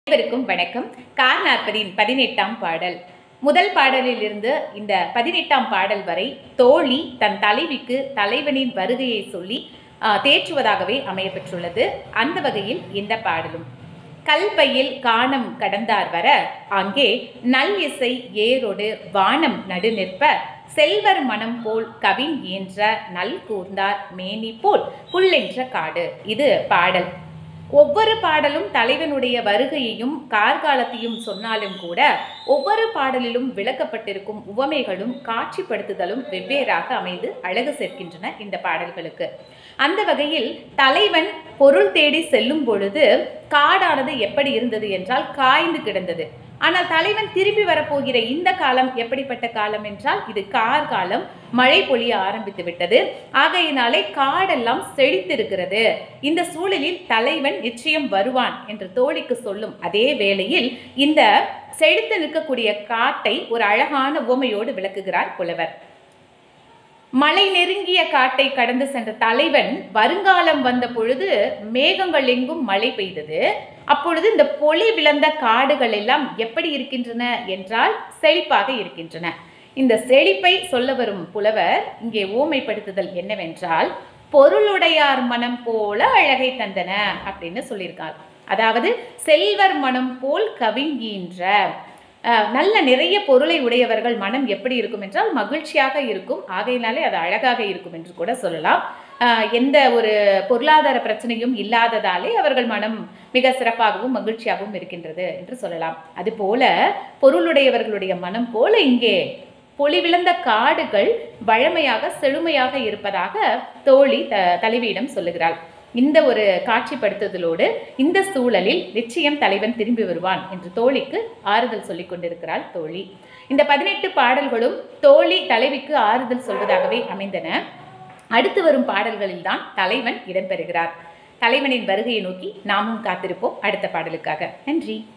அனைவருக்கும் வணக்கம் கார் நாற்பதின் பதினெட்டாம் பாடல் முதல் பாடலில் இருந்து இந்த பதினெட்டாம் பாடல் வரை தோழி தன் தலைவிக்கு தலைவனின் வருகையை சொல்லி ஆ, தேற்றுவதாகவே அமையப்பெற்றுள்ளது அந்த வகையில் இந்த பாடலும் கல்பையில் காணம் கடந்தார் வர அங்கே நல் இசை ஏரொடு வானம் நடு நிற்ப செல்வர் மனம் போல் கவின் ஏன்ற நல் கூர்ந்தார் மேனி போல் புல்லென்ற காடு இது பாடல் ஒவ்வொரு பாடலும் தலைவனுடைய வருகையையும் கார்காலத்தையும் சொன்னாலும் கூட ஒவ்வொரு பாடலிலும் விளக்கப்பட்டிருக்கும் உவமைகளும் காட்சிப்படுத்துதலும் வெவ்வேறாக அமைந்து அழகு சேர்க்கின்றன இந்த பாடல்களுக்கு அந்த வகையில் தலைவன் பொருள் தேடி செல்லும் பொழுது காடானது எப்படி இருந்தது என்றால் காய்ந்து கிடந்தது ஆனால் தலைவன் திரும்பி வரப்போகிற இந்த காலம் எப்படிப்பட்ட காலம் என்றால் இது கார்காலம் மழை பொழிய ஆரம்பித்து விட்டது ஆகையினாலே காடெல்லாம் செழித்திருக்கிறது இந்த சூழலில் தலைவன் நிச்சயம் வருவான் என்று தோழிக்கு சொல்லும் அதே வேளையில் இந்த செழித்து நிற்கக்கூடிய காட்டை ஒரு அழகான உவமையோடு விளக்குகிறார் புலவர் மலை நெருங்கிய காட்டை கடந்து சென்ற தலைவன் வருங்காலம் வந்த பொழுது மேகங்கள் எங்கும் மழை பெய்தது அப்பொழுது இந்த பொலி விளந்த காடுகள் எல்லாம் எப்படி இருக்கின்றன என்றால் செழிப்பாக இருக்கின்றன இந்த செழிப்பை சொல்ல வரும் புலவர் இங்கே ஊமைப்படுத்துதல் என்னவென்றால் பொருளுடையார் மனம் போல அழகை தந்தன அப்படின்னு சொல்லியிருக்கார் அதாவது செல்வர் மனம் போல் கவிங்கின்ற அஹ், நல்ல நிறைய பொருளை உடையவர்கள் மனம் எப்படி இருக்கும் என்றால் மகிழ்ச்சியாக இருக்கும் ஆகையினாலே அது அழகாக இருக்கும் என்று கூட சொல்லலாம் அஹ், எந்த ஒரு பொருளாதார பிரச்சனையும் இல்லாததாலே அவர்கள் மனம் மிக சிறப்பாகவும் மகிழ்ச்சியாகவும் இருக்கின்றது என்று சொல்லலாம் அதுபோல பொருளுடையவர்களுடைய மனம் போல இங்கே பொலிவிழந்த காடுகள் வழமையாக செழுமையாக இருப்பதாக தோழி த தலைவியிடம் சொல்லுகிறாள் இந்த ஒரு காட்சிப்படுத்துதலோடு இந்த சூழலில் நிச்சயம் தலைவன் திரும்பி வருவான் என்று தோழிக்கு ஆறுதல் சொல்லிக் கொண்டிருக்கிறாள் தோழி இந்த பதினெட்டு பாடல்களும் தோழி தலைவிக்கு ஆறுதல் சொல்வதாகவே அமைந்தன அடுத்து வரும் பாடல்களில்தான் தலைவன் இடம்பெறுகிறார் தலைவனின் வருகையை நோக்கி நாமும் காத்திருப்போம் அடுத்த பாடலுக்காக நன்றி